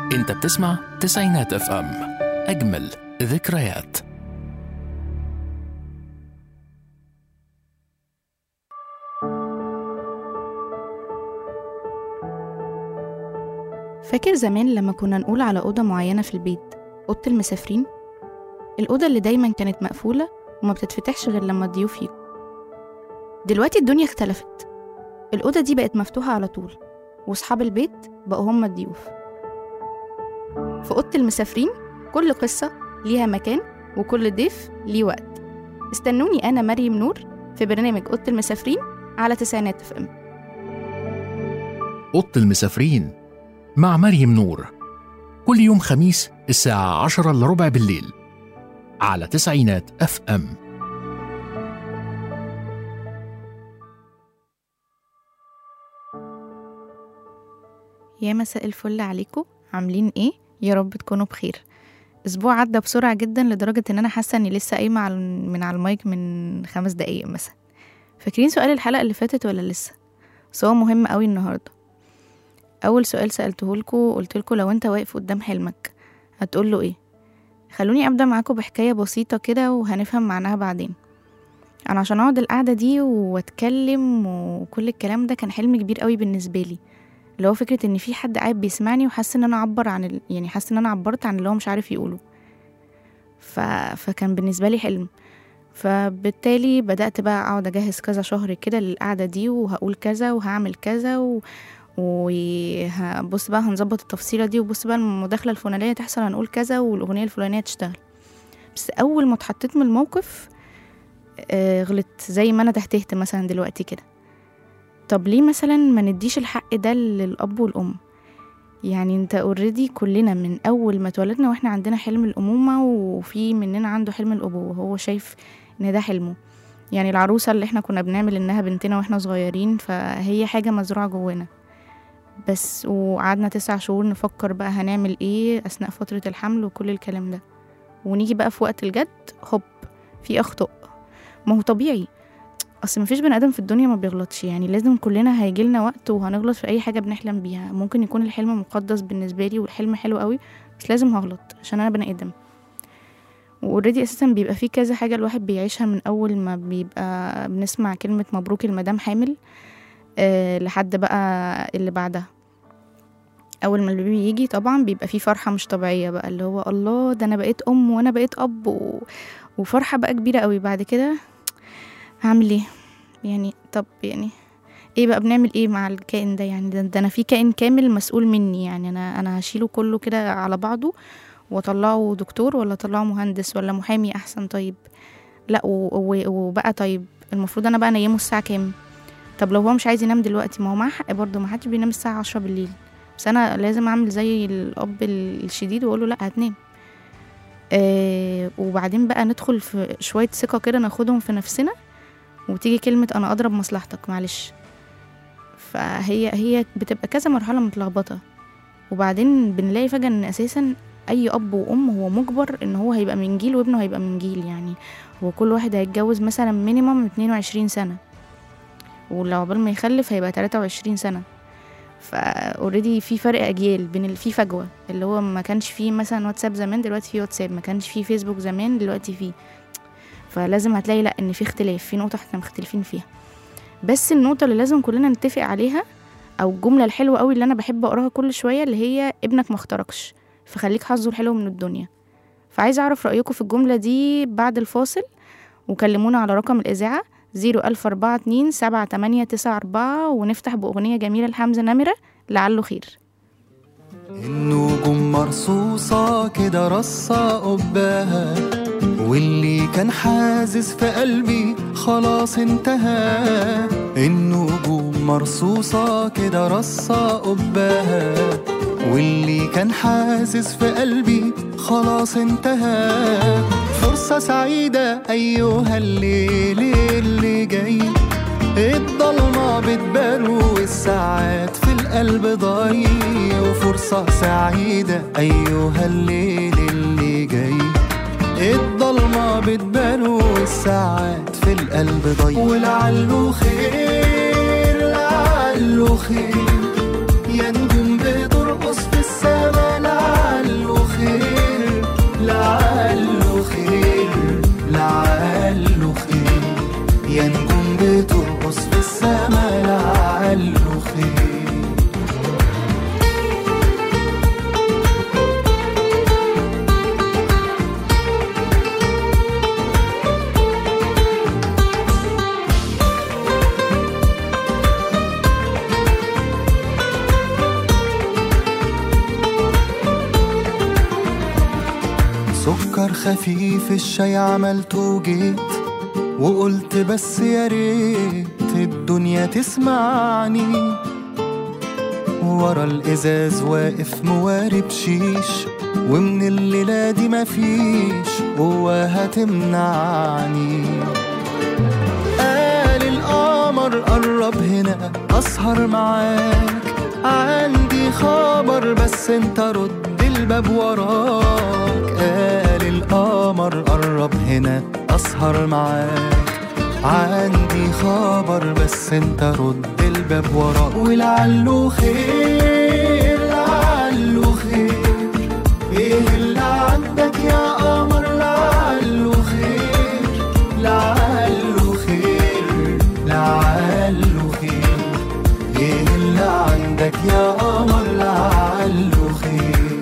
انت بتسمع تسعينات اف ام اجمل ذكريات فاكر زمان لما كنا نقول على أوضة معينة في البيت أوضة المسافرين الأوضة اللي دايما كانت مقفولة وما بتتفتحش غير لما الضيوف يجوا دلوقتي الدنيا اختلفت الأوضة دي بقت مفتوحة على طول وصحاب البيت بقوا هم الضيوف في أوضة المسافرين كل قصة ليها مكان وكل ضيف ليه وقت استنوني أنا مريم نور في برنامج أوضة المسافرين على تسعينات اف ام أوضة المسافرين مع مريم نور كل يوم خميس الساعة عشرة إلا ربع بالليل على تسعينات اف ام يا مساء الفل عليكم عاملين ايه يا رب تكونوا بخير اسبوع عدى بسرعه جدا لدرجه ان انا حاسه اني لسه قايمه على من على المايك من خمس دقايق مثلا فاكرين سؤال الحلقه اللي فاتت ولا لسه بس هو مهم قوي النهارده اول سؤال سالته لكم قلت لكم لو انت واقف قدام حلمك هتقول له ايه خلوني ابدا معاكم بحكايه بسيطه كده وهنفهم معناها بعدين انا عشان اقعد القعده دي واتكلم وكل الكلام ده كان حلم كبير قوي بالنسبه لي اللي هو فكره ان في حد قاعد بيسمعني وحاسس ان انا اعبر عن ال... يعني حاسس ان انا عبرت عن اللي هو مش عارف يقوله ف... فكان بالنسبه لي حلم فبالتالي بدات بقى اقعد اجهز كذا شهر كده للقعده دي وهقول كذا وهعمل كذا و... وبص بقى هنظبط التفصيله دي وبص بقى المداخله الفلانيه تحصل هنقول كذا والاغنيه الفلانيه تشتغل بس اول ما اتحطيت من الموقف آه غلطت زي ما انا تهتهت مثلا دلوقتي كده طب ليه مثلا ما نديش الحق ده للاب والام يعني انت اوريدي كلنا من اول ما اتولدنا واحنا عندنا حلم الامومه وفي مننا عنده حلم الابوه هو شايف ان ده حلمه يعني العروسه اللي احنا كنا بنعمل انها بنتنا واحنا صغيرين فهي حاجه مزروعه جوانا بس وقعدنا تسع شهور نفكر بقى هنعمل ايه اثناء فتره الحمل وكل الكلام ده ونيجي بقى في وقت الجد هوب في اخطاء ما هو طبيعي اصل مفيش بني ادم في الدنيا ما بيغلطش يعني لازم كلنا هيجيلنا وقت وهنغلط في اي حاجه بنحلم بيها ممكن يكون الحلم مقدس بالنسبه لي والحلم حلو قوي بس لازم هغلط عشان انا بني ادم واوريدي اساسا بيبقى في كذا حاجه الواحد بيعيشها من اول ما بيبقى بنسمع كلمه مبروك المدام حامل أه لحد بقى اللي بعدها اول ما البيبي يجي طبعا بيبقى في فرحه مش طبيعيه بقى اللي هو الله ده انا بقيت ام وانا بقيت اب و... وفرحه بقى كبيره قوي بعد كده هعمل ايه يعني طب يعني ايه بقى بنعمل ايه مع الكائن ده يعني ده, ده انا في كائن كامل مسؤول مني يعني انا انا هشيله كله كده على بعضه واطلعه دكتور ولا اطلعه مهندس ولا محامي احسن طيب لا و- و- وبقى طيب المفروض انا بقى انيمه الساعه كام طب لو هو مش عايز ينام دلوقتي ما هو معاه حق برضه ما حدش بينام الساعه عشرة بالليل بس انا لازم اعمل زي الاب الشديد واقول له لا هتنام آه وبعدين بقى ندخل في شويه ثقه كده ناخدهم في نفسنا وتيجي كلمة أنا أضرب مصلحتك معلش فهي هي بتبقى كذا مرحلة متلخبطة وبعدين بنلاقي فجأة إن أساسا أي أب وأم هو مجبر إن هو هيبقى من جيل وابنه هيبقى من جيل يعني هو كل واحد هيتجوز مثلا مينيمم 22 سنة ولو عقبال ما يخلف هيبقى 23 سنة فاوريدي في فرق اجيال بين ال- في فجوه اللي هو ما كانش فيه مثلا واتساب زمان دلوقتي في واتساب ما كانش فيه فيسبوك زمان دلوقتي فيه فلازم هتلاقي لا ان في اختلاف في نقطه احنا مختلفين فيها بس النقطه اللي لازم كلنا نتفق عليها او الجمله الحلوه قوي اللي انا بحب اقراها كل شويه اللي هي ابنك ما اخترقش فخليك حظه الحلو من الدنيا فعايزه اعرف رايكم في الجمله دي بعد الفاصل وكلمونا على رقم الاذاعه زيرو ألف أربعة اتنين سبعة تمانية تسعة أربعة ونفتح بأغنية جميلة لحمزة نمرة لعله خير النجوم مرصوصة كده رصة قباها واللي كان حازز في قلبي خلاص انتهى النجوم مرصوصة كده رصة قباها واللي كان حازز في قلبي خلاص انتهى فرصة سعيدة أيها الليل اللي جاي الضلمة بتبان والساعات في القلب ضايع وفرصة سعيدة أيها الليل اللي جاي الضلمة بتبان والساعات في القلب ضايع ولعله خير لعله خير يا نجوم بترقص في السما لعله سكر خفيف الشاي عملته وجيت وقلت بس يا ريت الدنيا تسمعني ورا الازاز واقف موارب شيش ومن الليلة دي مفيش قوة هتمنعني قال القمر قرب هنا أسهر معاك عندي خبر بس انت رد الباب وراك قال القمر قرب هنا أسهر معاك عندي خبر بس انت رد الباب وراك ولعله خير لعله خير ايه اللي عندك يا قمر لعله خير لعله خير لعله خير ايه اللي عندك يا قمر لعله خير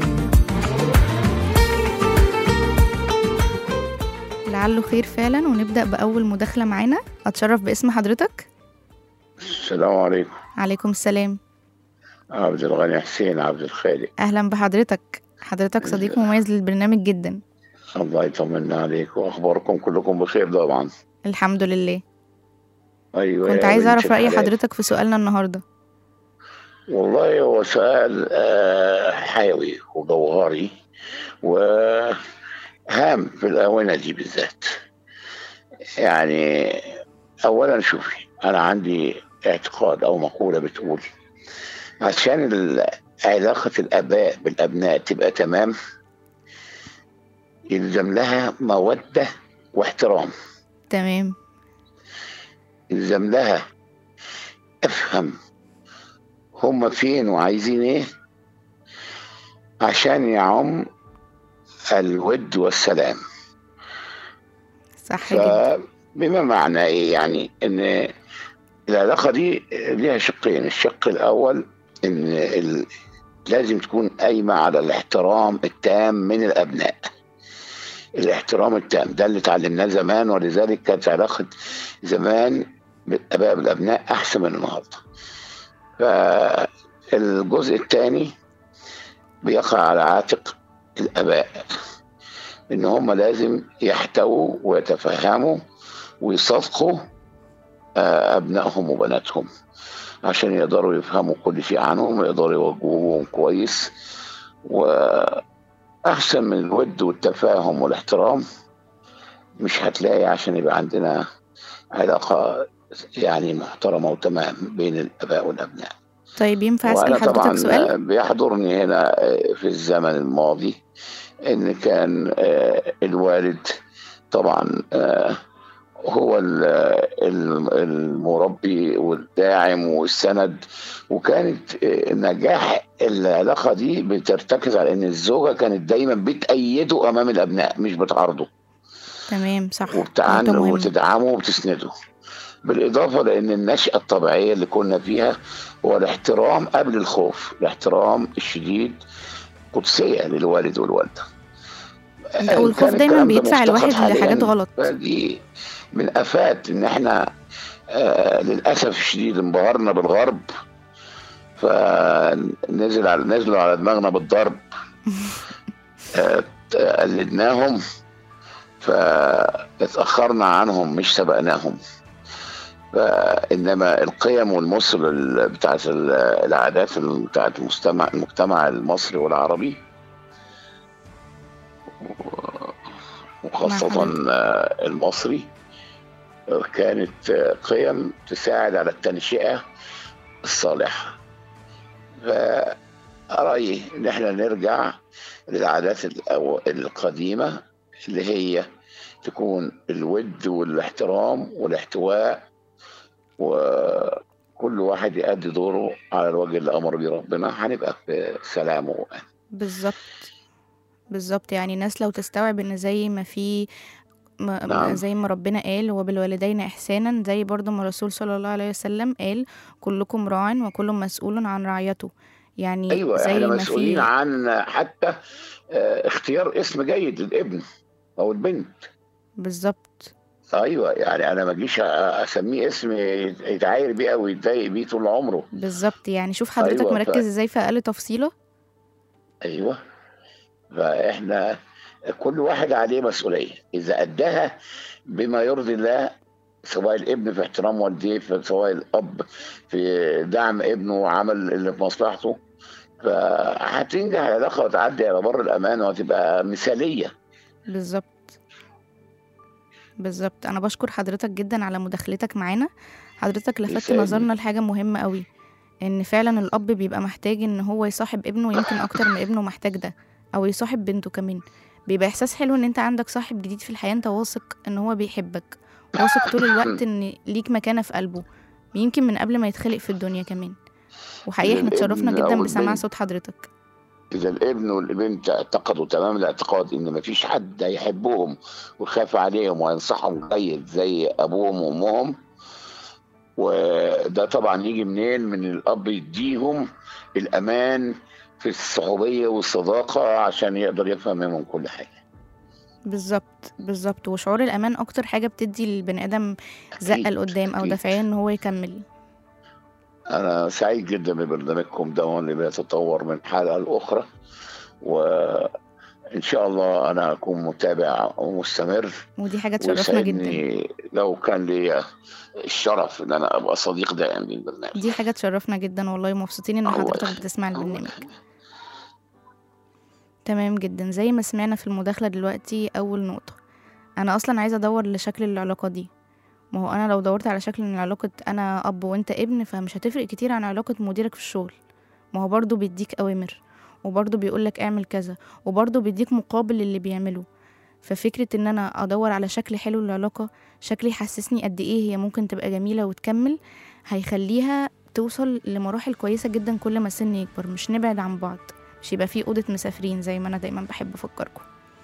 لعله خير فعلا ونبدأ بأول مداخلة معانا أتشرف باسم حضرتك السلام عليكم عليكم السلام عبد الغني حسين عبد الخالق أهلا بحضرتك حضرتك صديق مميز للبرنامج جدا الله يطمنا عليك واخباركم كلكم بخير طبعا الحمد لله ايوه كنت يا عايزة بنت أعرف رأي الحلال. حضرتك في سؤالنا النهاردة والله هو سؤال آه، حيوي وجوهري وهام في الآونة دي بالذات يعني أولا شوفي أنا عندي اعتقاد أو مقولة بتقول عشان ال- علاقة الآباء بالأبناء تبقى تمام يلزم لها مودة واحترام تمام يلزم لها افهم هم فين وعايزين ايه عشان يعم الود والسلام صح جدا فبما معنى ايه يعني ان العلاقة دي ليها شقين الشق الاول ان ال... لازم تكون قايمة على الاحترام التام من الابناء الاحترام التام ده اللي اتعلمناه زمان ولذلك كانت علاقة زمان بالاباء بالابناء احسن من النهارده فالجزء الثاني بيقع على عاتق الاباء ان هم لازم يحتووا ويتفهموا ويصدقوا آه، ابنائهم وبناتهم عشان يقدروا يفهموا كل شيء عنهم ويقدروا يوجهوهم كويس واحسن من الود والتفاهم والاحترام مش هتلاقي عشان يبقى عندنا علاقة يعني محترمة وتمام بين الآباء والأبناء طيب ينفع أسأل وأنا طبعا حضرتك سؤال بيحضرني هنا في الزمن الماضي إن كان آه، الوالد طبعا آه، هو ال- ال- المربي والداعم والسند وكانت آه، نجاح العلاقة دي بترتكز على إن الزوجة كانت دايما بتأيده أمام الأبناء مش بتعارضه تمام صح وبتعن نقطة مهمة. وتدعمه وبتسنده بالإضافة لأن النشأة الطبيعية اللي كنا فيها هو الاحترام قبل الخوف الاحترام الشديد قدسية للوالد والوالدة لا، والخوف كان دايما الكلام ده بيدفع مفتقد الواحد حالياً. لحاجات غلط دي من آفات إن إحنا آه للأسف الشديد انبهرنا بالغرب فنزل على نزلوا على دماغنا بالضرب آه، قلدناهم فاتأخرنا عنهم مش سبقناهم فإنما القيم والمصر ال- بتاعت ال- العادات ال- بتاعت المجتمع المجتمع المصري والعربي و- وخاصة حضرتك. آه، المصري آه، كانت آه، قيم تساعد على التنشئة الصالحة فرأيي إن احنا نرجع للعادات الأو- القديمة اللي هي تكون الود والاحترام والاحتواء وكل واحد يؤدي دوره على الوجه اللي أمر بيه ربنا هنبقى في سلام وأمان بالظبط بالظبط يعني الناس لو تستوعب ان زي ما في ما نعم. زي ما ربنا قال وبالوالدين احسانا زي برضو ما الرسول صلى الله عليه وسلم قال كلكم راع وكل مسؤول عن رعيته يعني أيوة زي احنا ما مسؤولين في عن حتى آه، اختيار اسم جيد للابن أو البنت بالظبط ايوه يعني انا ما اجيش اسميه اسم يتعاير بيه او يتضايق بيه طول عمره بالظبط يعني شوف حضرتك أيوة، ف- مركز ازاي في اقل تفصيله ايوه فاحنا كل واحد عليه مسؤوليه اذا اداها بما يرضي الله سواء الابن في احترام والديه سواء الاب في دعم ابنه وعمل اللي في مصلحته فهتنجح العلاقه وتعدي على بر الامان وهتبقى مثاليه بالظبط بالظبط انا بشكر حضرتك جدا على مداخلتك معانا حضرتك لفتت يسعدني. نظرنا لحاجه مهمه قوي ان فعلا الاب بيبقى محتاج ان هو يصاحب ابنه يمكن اكتر من ابنه محتاج ده او يصاحب بنته كمان بيبقى احساس حلو ان انت عندك صاحب جديد في الحياه انت واثق ان هو بيحبك واثق طول الوقت ان ليك مكانه في قلبه يمكن من قبل ما يتخلق في الدنيا كمان وحقيقي احنا اتشرفنا الابن جدا أو بسماع البنت. صوت حضرتك اذا الابن والبنت اعتقدوا تمام الاعتقاد ان مفيش حد هيحبهم ويخاف عليهم وينصحهم جيد زي ابوهم وامهم وده طبعا يجي منين من الاب يديهم الامان في الصحوبيه والصداقه عشان يقدر يفهم منهم كل حاجه بالظبط بالظبط وشعور الامان اكتر حاجه بتدي للبني ادم زقه أكيد، لقدام او أكيد. دافعيه ان هو يكمل انا سعيد جدا ببرنامجكم ده اللي بيتطور من حلقه لاخرى وان شاء الله انا اكون متابع ومستمر ودي حاجه تشرفنا جدا ويسعدني لو كان لي الشرف ان انا ابقى صديق دائم للبرنامج دي حاجه تشرفنا جدا والله مبسوطين ان الله حضرتك يخليك. بتسمع الله البرنامج يخليك. تمام جدا زي ما سمعنا في المداخله دلوقتي اول نقطه انا اصلا عايزه ادور لشكل العلاقه دي ما هو انا لو دورت على شكل من علاقه انا اب وانت ابن فمش هتفرق كتير عن علاقه مديرك في الشغل ما هو برضه بيديك اوامر وبرضه بيقولك اعمل كذا وبرضه بيديك مقابل للي بيعمله ففكرة ان انا ادور على شكل حلو للعلاقة شكل يحسسني قد ايه هي ممكن تبقى جميلة وتكمل هيخليها توصل لمراحل كويسة جدا كل ما السن يكبر مش نبعد عن بعض مش يبقى في أوضة مسافرين زي ما أنا دايما بحب أفكركم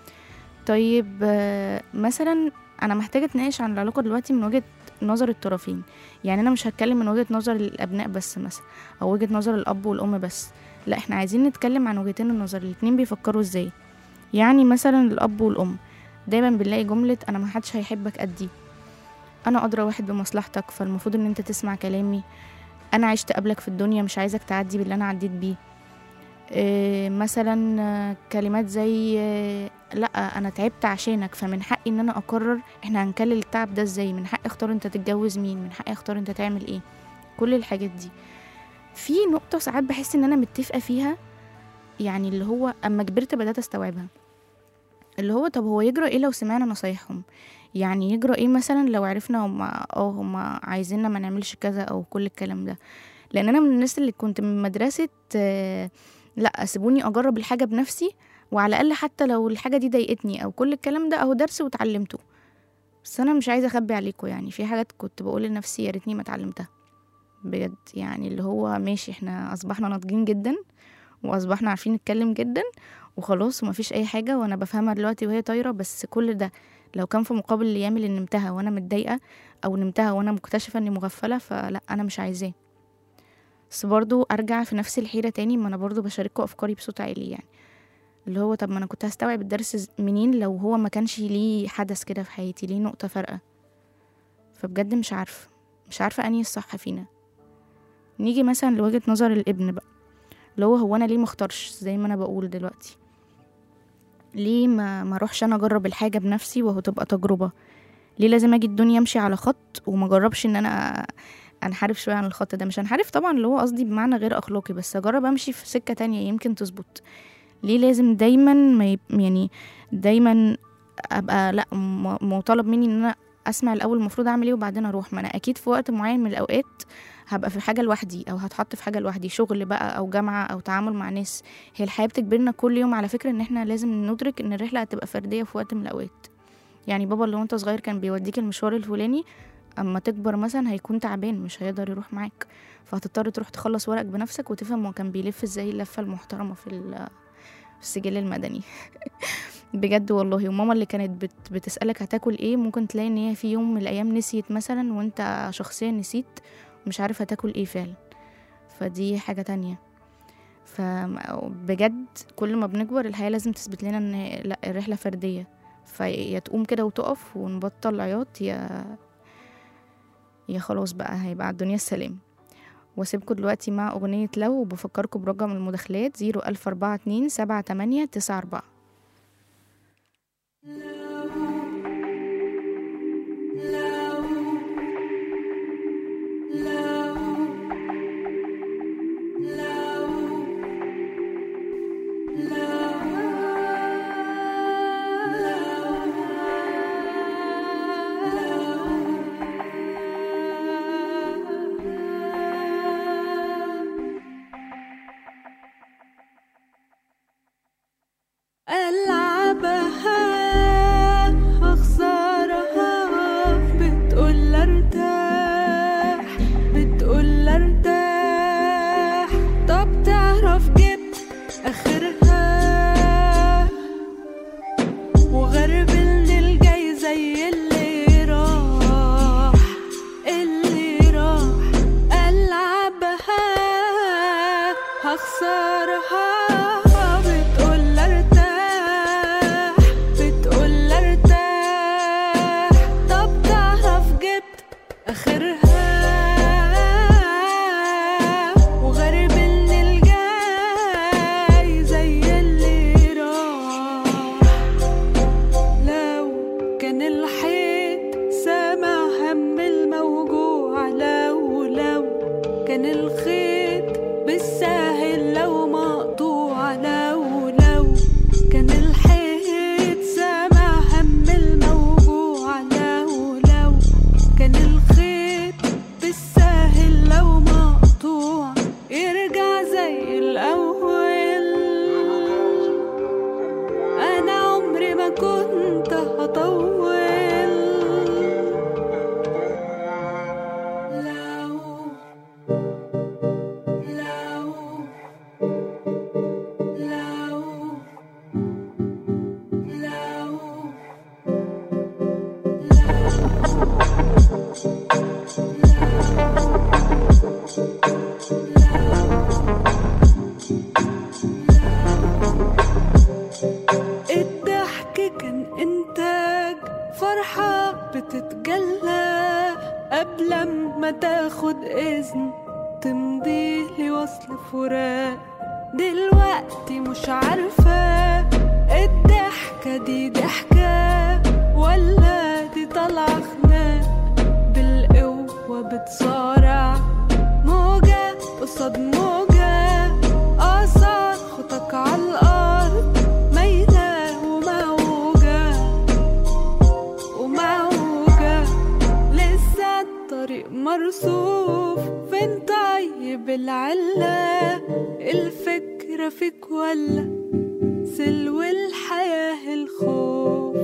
طيب آه، مثلا أنا محتاجة أتناقش عن العلاقة دلوقتي من وجهة نظر الطرفين يعني أنا مش هتكلم من وجهة نظر الأبناء بس مثلا أو وجهة نظر الأب والأم بس لا احنا عايزين نتكلم عن وجهتين النظر الاتنين بيفكروا ازاي يعني مثلا الأب والأم دايما بنلاقي جملة أنا محدش هيحبك قدي أنا أدرى واحد بمصلحتك فالمفروض إن أنت تسمع كلامي أنا عشت قبلك في الدنيا مش عايزك تعدي باللي أنا عديت بيه إيه مثلا آه، كلمات زي آه، لا انا تعبت عشانك فمن حقي ان انا اقرر احنا هنكلل التعب ده ازاي من حقي اختار انت تتجوز مين من حقي اختار انت تعمل ايه كل الحاجات دي في نقطة ساعات بحس ان انا متفقة فيها يعني اللي هو اما كبرت بدأت استوعبها اللي هو طب هو يجرى ايه لو سمعنا نصايحهم يعني يجرى ايه مثلا لو عرفنا هما اه هما عايزيننا ما نعملش كذا او كل الكلام ده لان انا من الناس اللي كنت من مدرسة آه، لا سيبوني اجرب الحاجة بنفسي وعلى الاقل حتى لو الحاجة دي ضايقتني او كل الكلام ده اهو درس وتعلمته بس انا مش عايزة اخبي عليكم يعني في حاجات كنت بقول لنفسي يا ريتني ما اتعلمتها بجد يعني اللي هو ماشي احنا اصبحنا ناضجين جدا واصبحنا عارفين نتكلم جدا وخلاص ومفيش اي حاجه وانا بفهمها دلوقتي وهي طايره بس كل ده لو كان في مقابل الايام اللي نمتها وانا متضايقه او نمتها وانا مكتشفه اني مغفله فلا انا مش عايزاه بس برضو ارجع في نفس الحيره تاني ما انا برضو بشارككم افكاري بصوت عالي يعني اللي هو طب ما انا كنت هستوعب الدرس ز- منين لو هو ما كانش ليه حدث كده في حياتي ليه نقطه فارقه فبجد مش عارفه مش عارفه انهي الصح فينا نيجي مثلا لوجهه نظر الابن بقى اللي هو هو انا ليه ما اختارش زي ما انا بقول دلوقتي ليه ما ما اروحش انا اجرب الحاجه بنفسي وهو تبقى تجربه ليه لازم اجي الدنيا امشي على خط وما اجربش ان انا انحرف شويه عن الخط ده مش هنحرف طبعا اللي هو قصدي بمعنى غير اخلاقي بس اجرب امشي في سكه تانية يمكن تظبط ليه لازم دايما ما يب... يعني دايما ابقى لا م- مطالب مني ان انا اسمع الاول المفروض اعمل ايه وبعدين اروح ما انا اكيد في وقت معين من الاوقات هبقى في حاجه لوحدي او هتحط في حاجه لوحدي شغل بقى او جامعه او تعامل مع ناس هي الحياه بتجبرنا كل يوم على فكره ان احنا لازم ندرك ان الرحله هتبقى فرديه في وقت من الاوقات يعني بابا اللي وانت صغير كان بيوديك المشوار الفلاني اما تكبر مثلا هيكون تعبان مش هيقدر يروح معاك فهتضطر تروح تخلص ورقك بنفسك وتفهم هو كان بيلف ازاي اللفه المحترمه في ال- في السجل المدني بجد والله وماما اللي كانت بت بتسألك هتاكل ايه ممكن تلاقي ان هي في يوم من الايام نسيت مثلا وانت شخصيا نسيت مش عارف هتاكل ايه فعلا فدي حاجة تانية فبجد كل ما بنكبر الحياة لازم تثبت لنا ان لا الرحلة فردية فيا تقوم كده وتقف ونبطل عياط يا يا خلاص بقى هيبقى على الدنيا السلام واسيبكم دلوقتي مع اغنية لو وبفكركم برقم المداخلات زيرو الف اربعة اتنين سبعة تمانية تسعة اربعة ألعبها أخسرها بتقول ارتاح بتقول ارتاح طب تعرف جبت آخرها وغربلني الجاي زي اللي راح اللي راح ألعبها هخسرها بتقول ارتاح بتقول ارتاح طب تعرف جبت اخرها وغربلني الجاي زي اللي راح لو كان الحيط سامع هم الموجوع لو لو كان الخيط بالساهل لو مقطوع لو لو كان الحيط سامع هم الموجوع لو لو كان الخيط بالساهل لو مقطوع يرجع زي الأول أنا عمري ما كنت هطول لو لو لو لو الضحك كان إنتاج فرحة بتتجلى قبل ما تاخد إذن تمضي لي وصل فراق دلوقتي مش عارفة الضحكة دي ضحكة ولا دي طالعة خناق بالقوة بتصارع موجة قصاد موجة قصاد خطك عالأرض مايلة وموجة وموجة لسه الطريق مرصوف فين طيب العلة الفكرة فيك ولا سلو الحياة الخوف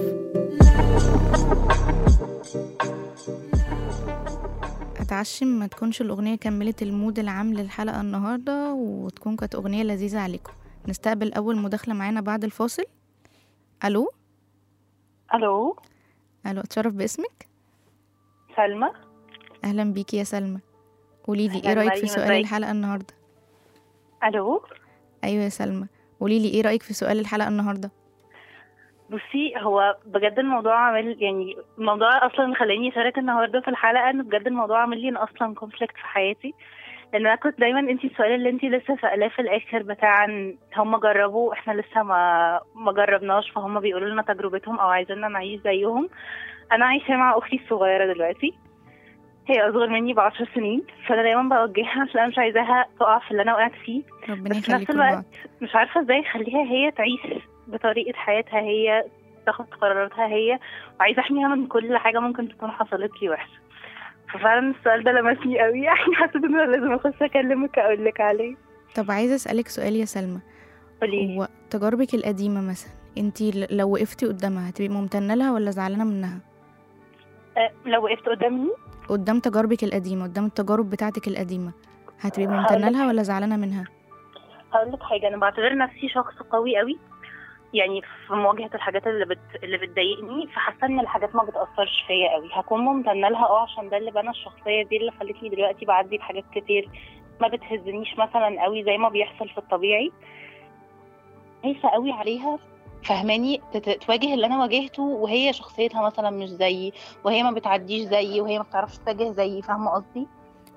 اتعشم ما تكونش الاغنيه كملت المود العام للحلقه النهارده وتكون كانت اغنيه لذيذه عليكم نستقبل اول مداخله معانا بعد الفاصل الو الو الو اتشرف باسمك سلمى اهلا بيكي يا سلمى قولي لي ايه أهلاً رايك في مريم، سؤال إزيك؟ الحلقه النهارده الو ايوه يا سلمى قولي لي ايه رايك في سؤال الحلقه النهارده بصي هو بجد الموضوع عامل يعني الموضوع اصلا خلاني اشارك النهارده في الحلقه انه بجد الموضوع عامل لي اصلا كونفليكت في حياتي لان انا كنت دايما انت السؤال اللي انت لسه سالاه في الاخر بتاع ان هم جربوا احنا لسه ما ما جربناش فهم بيقولوا لنا تجربتهم او عايزيننا نعيش زيهم انا عايشه مع اختي الصغيره دلوقتي هي اصغر مني بعشر سنين فانا دايما بوجهها عشان انا مش عايزاها تقع في اللي انا وقعت فيه ربنا بس في نفس يخليكم الوقت لبعض مش عارفة ازاي اخليها هي تعيش بطريقة حياتها هي تاخد قراراتها هي وعايزة احميها من كل حاجة ممكن تكون حصلت لي وحشة ففعلا السؤال ده لمسني قوي يعني حسيت ان انا لازم اخش اكلمك اقول لك عليه طب عايزه اسالك سؤال يا سلمى قولي لي هو تجاربك القديمه مثلا انتي ل- لو وقفتي قدامها هتبقي ممتنه لها ولا زعلانه منها أه لو وقفت قدامي قدام تجاربك القديمه قدام التجارب بتاعتك القديمه هتبقي هقولك ممتنه لها حاجة. ولا زعلانه منها هقول لك حاجة انا بعتبر نفسي شخص قوي قوي يعني في مواجهة الحاجات اللي بت... اللي بتضايقني فحاسة ان الحاجات ما بتأثرش فيا قوي هكون ممتنة لها اه عشان ده اللي بنى الشخصية دي اللي خلتني دلوقتي بعدي بحاجات كتير ما بتهزنيش مثلا قوي زي ما بيحصل في الطبيعي خايفة قوي عليها فهماني تت- تواجه اللي انا واجهته وهي شخصيتها مثلا مش زيي وهي ما بتعديش زيي وهي ما بتعرفش تواجه زيي فاهمه قصدي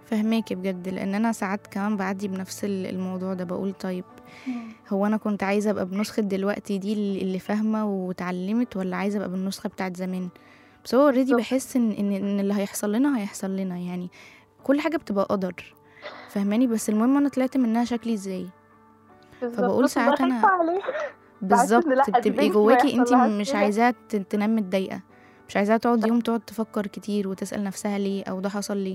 فهماكي بجد لان انا ساعات كمان بعدي بنفس ال- الموضوع ده بقول طيب هو انا كنت عايزه ابقى بنسخه دلوقتي دي اللي اللي فاهمه واتعلمت ولا عايزه ابقى بالنسخه بتاعت زمان بس هو اوريدي بالظبط. بحس ان ان ان اللي هيحصل لنا هيحصل لنا يعني كل حاجه بتبقى قدر فهماني بس المهم انا طلعت منها شكلي ازاي فبقول بالظبط، ساعات ببقى أنا- خايفة عليه. بالظبط لا، دي بتبقي بنتي جواكي ويحصل انت لها مش كده. عايزاها ت- تنام متضايقه مش عايزاها تقعد صح. يوم تقعد تفكر كتير وتسأل نفسها ليه او ده حصل ليه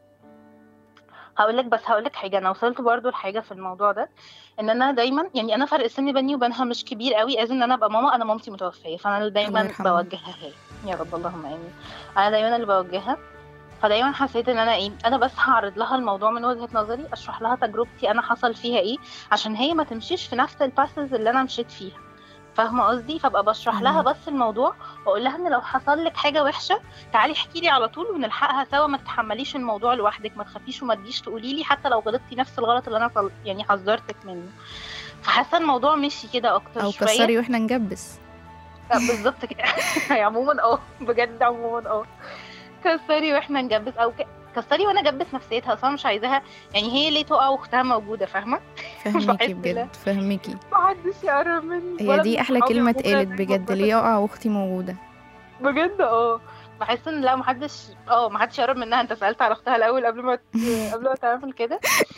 هقول لك بس هقول لك حاجه انا وصلت برضو لحاجه في الموضوع ده ان انا دايما يعني انا فرق السن بيني وبينها مش كبير قوي از ان انا ابقى ماما انا مامتي متوفيه فانا اللي الله دايما يرحمها. بوجهها هي يا رب اللهم امين انا دايما اللي بوجهها فدايما حسيت ان انا ايه انا بس هعرض لها الموضوع من وجهه نظري اشرح لها تجربتي انا حصل فيها ايه عشان هي ما تمشيش في نفس الباسز اللي انا مشيت فيها فاهمه قصدي فابقى بشرح لها فهمك. بس الموضوع واقول لها ان لو حصل لك حاجه وحشه تعالي احكي لي على طول ونلحقها سوا ما تتحمليش الموضوع لوحدك ما تخافيش وما تجيش تقولي لي حتى لو غلطتي نفس الغلط اللي انا طل... يعني حذرتك منه فحاسه الموضوع مشي كده اكتر او شويه كسري واحنا نجبس آه، بالظبط كده يعني عموما اه بجد عموما اه كسري واحنا نجبس او ك... كسري وانا اجبس نفسيتها اصلا مش عايزاها يعني هي ليه تقع واختها موجوده فاهمه فهميكي بحس لا. بجد فهميكي محدش يقرب مني هي ولا دي من احلى صحابي كلمه عموماً اتقالت زي بجد ما ليه اقع واختي موجوده بجد اه بحس ان لا محدش اه محدش يقرب منها انت سالت على اختها الاول قبل ما ت- قبل ما تعمل كده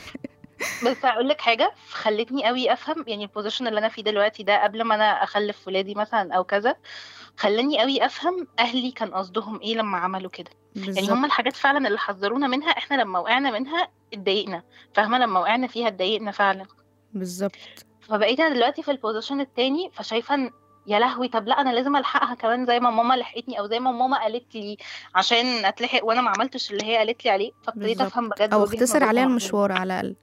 بس هقول لك حاجه خلتني قوي افهم يعني البوزيشن اللي انا فيه دلوقتي ده قبل ما انا اخلف ولادي مثلا او كذا خلاني قوي افهم اهلي كان قصدهم ايه لما عملوا كده يعني بالظبط هم الحاجات فعلا اللي حذرونا منها احنا لما وقعنا منها اتضايقنا فاهمه لما وقعنا فيها اتضايقنا فعلا بالظبط فبقيت انا دلوقتي في البوزيشن التاني فشايفه ان يا لهوي طب لا انا لازم الحقها كمان زي ما ماما لحقتني او زي ما ماما قالت لي عشان اتلحق وانا ما عملتش اللي هي قالت لي عليه فابتديت بالظبط. افهم بجد او وجهة اختصر نظرهم عليها عموماً. المشوار على الاقل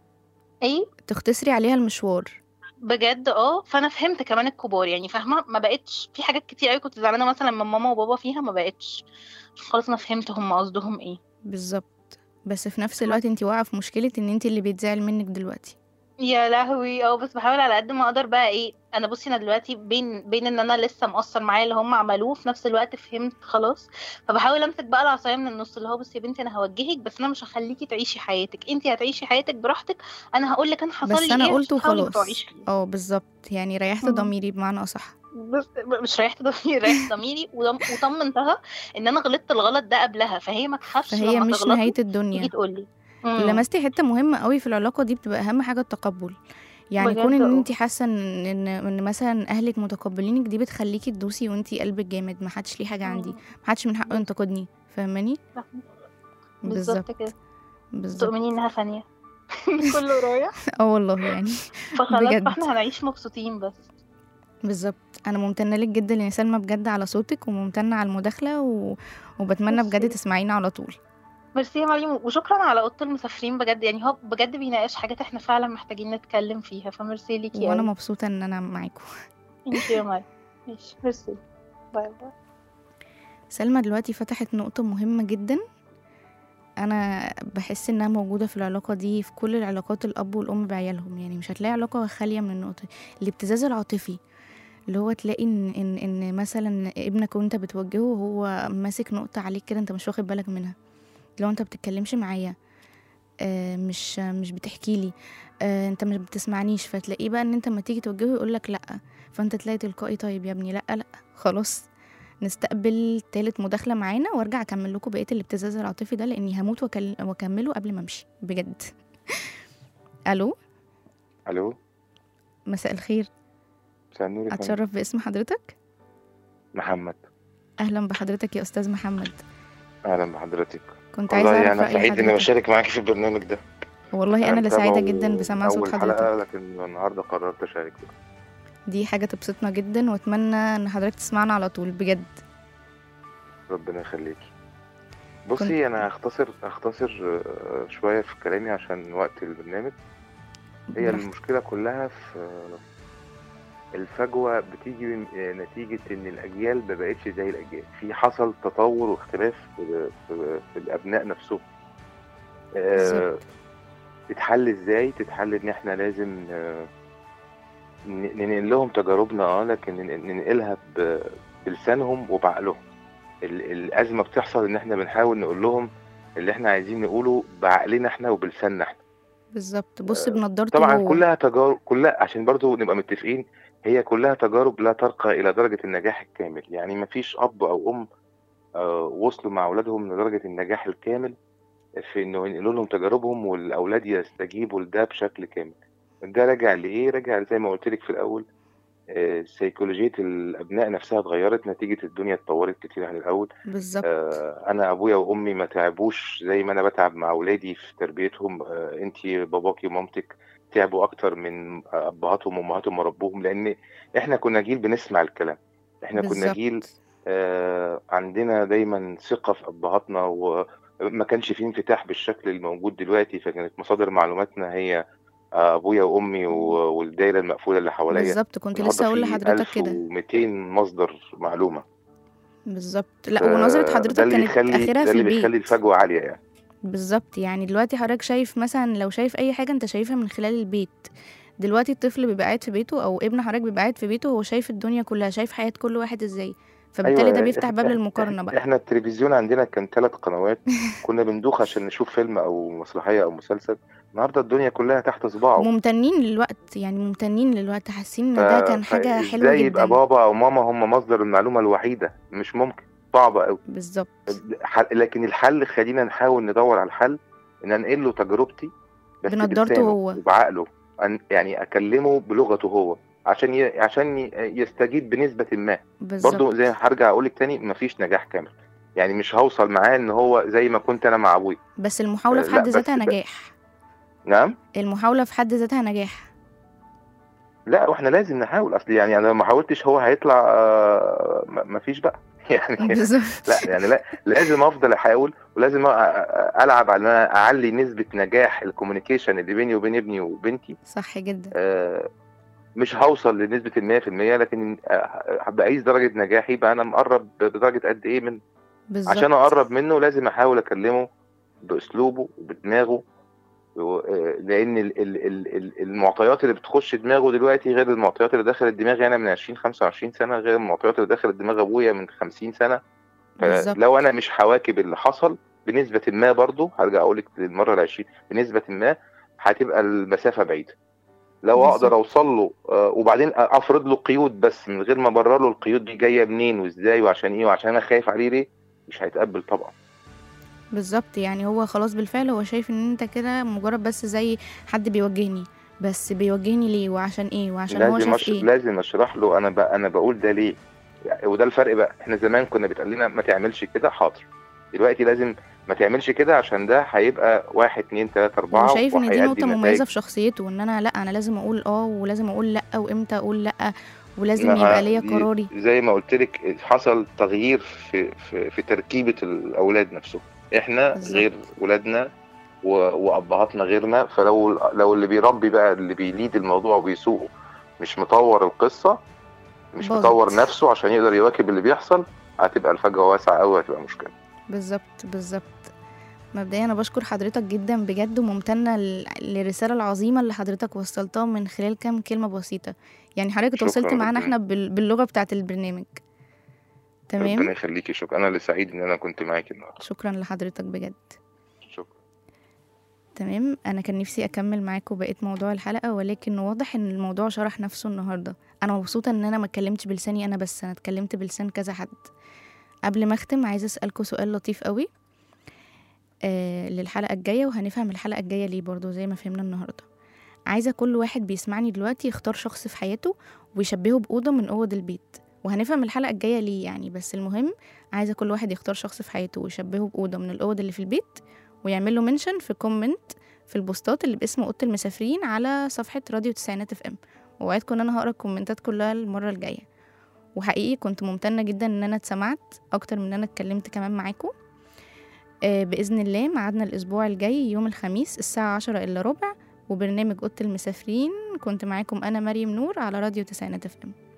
ايه تختصري عليها المشوار بجد اه فانا فهمت كمان الكبار يعني فاهمه ما بقتش في حاجات كتير قوي كنت زعلانه مثلا من ماما وبابا فيها ما بقتش خلاص انا فهمت هم قصدهم ايه بالظبط بس في نفس الوقت انت واقعه في مشكله ان انت اللي بيتزعل منك دلوقتي يا لهوي اه بس بحاول على قد ما اقدر بقى ايه انا بصي انا دلوقتي بين بين ان انا لسه مقصر معايا اللي هم عملوه في نفس الوقت فهمت خلاص فبحاول امسك بقى العصايه من النص اللي هو بصي يا بنتي انا هوجهك بس انا مش هخليكي تعيشي حياتك انت هتعيشي حياتك براحتك انا هقول لك انا حصل بس لي انا ايه قلت عشان تحاولي ما وخلاص تقعيش فيه. اه بالظبط يعني ريحت مم. ضميري بمعنى اصح بس مش ريحت ضميري ريحت ضميري وضم- وطمنتها ان انا غلطت الغلط ده قبلها فهي ما تخافش فهي لما مش تغلطي نهايه تيجي الدنيا تقول لي لمستي حته مهمه قوي في العلاقه دي بتبقى اهم حاجه التقبل يعني بجد كون ان اه. انت حاسه ان ان ان مثلا اهلك متقبلينك دي بتخليكي تدوسي وانت قلبك جامد ما حدش ليه حاجه عندي ما حدش من حقه ينتقدني فاهماني بالظبط كده بالظبط تؤمني انها ثانيه كله رايح اه والله يعني فخلاص بجد. فاحنا هنعيش مبسوطين بس بالظبط انا ممتنه لك جدا يا سلمى بجد على صوتك وممتنه على المداخله و... وبتمنى بجد ميرسي. تسمعينا على طول ميرسي يا مريم وشكرا على اوضه المسافرين بجد يعني هو بجد بيناقش حاجات احنا فعلا محتاجين نتكلم فيها فميرسي ليكي وانا قوي. مبسوطه ان انا معاكم انت يا مريم ماشي ميرسي باي باي سلمى دلوقتي فتحت نقطة مهمة جدا أنا بحس إنها موجودة في العلاقة دي في كل العلاقات الأب والأم بعيالهم يعني مش هتلاقي علاقة خالية من النقطة دي الابتزاز العاطفي اللي هو تلاقي إن, إن, إن مثلا ابنك وأنت بتوجهه هو ماسك نقطة عليك كده أنت مش واخد بالك منها لو أنت بتتكلمش معايا آه، مش مش بتحكي لي آه، انت مش بتسمعنيش فتلاقيه بقى ان انت لما تيجي توجهه يقول لك لا فانت تلاقي تلقائي طيب يا ابني لا لا خلاص نستقبل تالت مداخلة معانا وارجع اكمل لكم بقية الابتزاز العاطفي ده لاني هموت وأكل- واكمله قبل ما امشي بجد الو الو مساء الخير مساء النور يا فندم. اتشرف باسم حضرتك محمد اهلا بحضرتك يا استاذ محمد اهلا بحضرتك كنت عايزة والله اعرف انا رأي سعيد اني حضرتك بشارك معاكي في البرنامج ده والله انا اللي سعيدة متابعه جدا بسماع صوت اول حضرتك حلقه لكن النهارده قررت اشارك بقى. دي حاجة تبسطنا جدا واتمنى ان حضرتك تسمعنا على طول بجد ربنا يخليكي بصي انا هختصر هختصر آه، شويه في كلامي عشان وقت البرنامج هي براحتك. المشكله كلها في آه، الفجوه بتيجي من آه، نتيجه ان الاجيال ما بقتش زي الاجيال في حصل تطور واختلاف في, في, في الابناء نفسهم آه، بالظبط. تتحل ازاي تتحل ان احنا لازم آه، ن- ننقل لهم تجاربنا اه لكن نن- ننقلها ب- بلسانهم وبعقلهم ال- الازمه بتحصل ان احنا بنحاول نقول لهم اللي احنا عايزين نقوله بعقلنا احنا وبلساننا احنا بالظبط بص بنضارته طبعا هو. كلها تجارب كلها عشان برضو نبقى متفقين هي كلها تجارب لا ترقى الى درجه النجاح الكامل يعني مفيش اب او ام آه، وصلوا مع اولادهم لدرجه النجاح الكامل في انه ينقلوا لهم تجاربهم والاولاد يستجيبوا لده بشكل كامل ده راجع لايه راجع زي ما قلت لك في الاول آه، سيكولوجيه الابناء نفسها اتغيرت نتيجه الدنيا اتطورت كتير عن الاول بالظبط آه، انا ابويا وامي ما تعبوش زي ما انا بتعب مع اولادي في تربيتهم آه، انتي باباكي ومامتك تعبوا اكتر من ابهاتهم وامهاتهم وربوهم لان احنا كنا جيل بنسمع الكلام احنا كنا بالظبط. جيل آه، عندنا دايما ثقة في أبهاتنا وما كانش فيه انفتاح بالشكل الموجود دلوقتي فكانت مصادر معلوماتنا هي آه، أبويا وأمي و- والدايرة المقفولة اللي حواليا بالظبط كنت النهارده لسه اقول في لحضرتك كده 1200 مصدر معلومة بالظبط لا ونظرة آه، حضرتك ده اللي كانت بيخلي اخرها ده في اللي بيخلي البيت الفجوة عالية يعني بالظبط يعني دلوقتي حضرتك شايف مثلا لو شايف اي حاجه انت شايفها من خلال البيت دلوقتي الطفل بيبقى قاعد في بيته او ابن حضرتك بيبقى قاعد في بيته هو شايف الدنيا كلها شايف حياه كل واحد ازاي فبالتالي ده بيفتح باب إحنا- للمقارنه بقى احنا التلفزيون عندنا كان ثلاث قنوات كنا بندوخ عشان نشوف فيلم او مسرحيه او مسلسل النهارده الدنيا كلها تحت صباعه ممتنين للوقت يعني ممتنين للوقت حاسين ان ف- ده كان حاجه حلوه فازاي يبقى جدا بابا او ماما هم مصدر المعلومه الوحيده مش ممكن صعبه قوي بالظبط لكن الحل خلينا نحاول ندور على الحل ان انقل له تجربتي بس بنضارته بلسانه هو. وبعقله أن يعني اكلمه بلغته هو عشان ي... عشان ي... يستجيب بنسبه ما برضو بالظبط زي هرجع اقول لك تاني مفيش نجاح كامل يعني مش هوصل معاه ان هو زي ما كنت انا مع ابوي بس المحاوله في لا، حد بس ذاتها ب- نجاح نعم المحاوله في حد ذاتها نجاح لا واحنا لازم نحاول اصل يعني انا لو ما حاولتش هو هيطلع آه، م- مفيش بقى يعني بالظبط لا يعني لا لازم افضل احاول ولازم أ- أ- العب على ان انا اعلي نسبه نجاح الكوميونيكيشن اللي بيني وبين ابني وبنتي صح جدا آه، مش هوصل لنسبه ال 100% لكن آه، بقيس درجه نجاحي بقى انا مقرب بدرجه قد ايه من بالظبط عشان اقرب منه لازم احاول اكلمه باسلوبه وبدماغه و- آه، لان ال- ال- ال- ال- المعطيات اللي بتخش دماغه دلوقتي غير المعطيات اللي دخلت دماغي انا من 20 25 سنه غير المعطيات اللي دخلت دماغ ابويا من 50 سنه بالظبط فلو انا مش هواكب اللي حصل بنسبه ما برضه هرجع اقول لك للمره العشرين بنسبه ما هتبقى المسافه بعيده لو بالظبط. اقدر اوصل له آه، وبعدين افرض له قيود بس من غير ما ابرر له القيود دي جايه منين وازاي وعشان ايه وعشان انا خايف عليه ليه مش هيتقبل طبعا بالظبط يعني هو خلاص بالفعل هو شايف ان انت كده مجرد بس زي حد بيوجهني بس بيوجهني ليه وعشان ايه وعشان هو لازم شاف أش... ايه لازم اشرح له انا بقى انا بقول ده ليه يعني وده الفرق بقى احنا زمان كنا بيتقال لنا ما تعملش كده حاضر دلوقتي لازم ما تعملش كده عشان ده هيبقى واحد اتنين تلاته اربعه هو شايف ان دي وهيأدي نقطة نتائج. مميزة في شخصيته ان انا لا انا لازم اقول اه ولازم اقول لا وامتى اقول لا ولازم ما يبقى ليا دي قراري زي ما قلت لك حصل تغيير في في, في تركيبه الاولاد نفسهم احنا بالظبط. غير ولادنا و... وابهاتنا غيرنا فلو لو اللي بيربي بقى اللي بيليد الموضوع وبيسوقه مش مطور القصه مش باظت. مطور نفسه عشان يقدر يواكب اللي بيحصل هتبقى الفجوه واسعه قوي هتبقى مشكله بالظبط بالظبط مبدئيا انا بشكر حضرتك جدا بجد وممتنة ل- للرسالة العظيمة اللي حضرتك وصلتها من خلال كام كلمة بسيطة يعني حضرتك شكراً اتواصلت معانا جداً. احنا بال- باللغة بتاعة البرنامج ربنا تمام يخليكي شكرا انا اللي سعيد ان انا كنت معاكي النهارده شكرا لحضرتك بجد شكرا تمام انا كان نفسي اكمل معاكم بقيه موضوع الحلقه ولكن واضح ان الموضوع شرح نفسه النهارده انا مبسوطه ان انا ما اتكلمتش بلساني انا بس انا اتكلمت بلسان كذا حد قبل ما اختم عايزه اسالكم سؤال لطيف قوي آه للحلقه الجايه وهنفهم الحلقه الجايه ليه برضو زي ما فهمنا النهارده عايزه كل واحد بيسمعني دلوقتي يختار شخص في حياته ويشبهه باوضه من اوض البيت وهنفهم الحلقه الجايه ليه يعني بس المهم عايزه كل واحد يختار شخص في حياته ويشبهه باوضه من الاوض اللي في البيت ويعمل له منشن في كومنت في البوستات اللي باسم اوضه المسافرين على صفحه راديو تسعينات اف ام ووعدكم ان انا هقرا الكومنتات كلها المره الجايه وحقيقي كنت ممتنه جدا ان انا اتسمعت اكتر من ان انا اتكلمت كمان معاكم آه باذن الله ميعادنا الاسبوع الجاي يوم الخميس الساعه عشرة الا ربع وبرنامج اوضه المسافرين كنت معاكم انا مريم نور على راديو تسعينات اف ام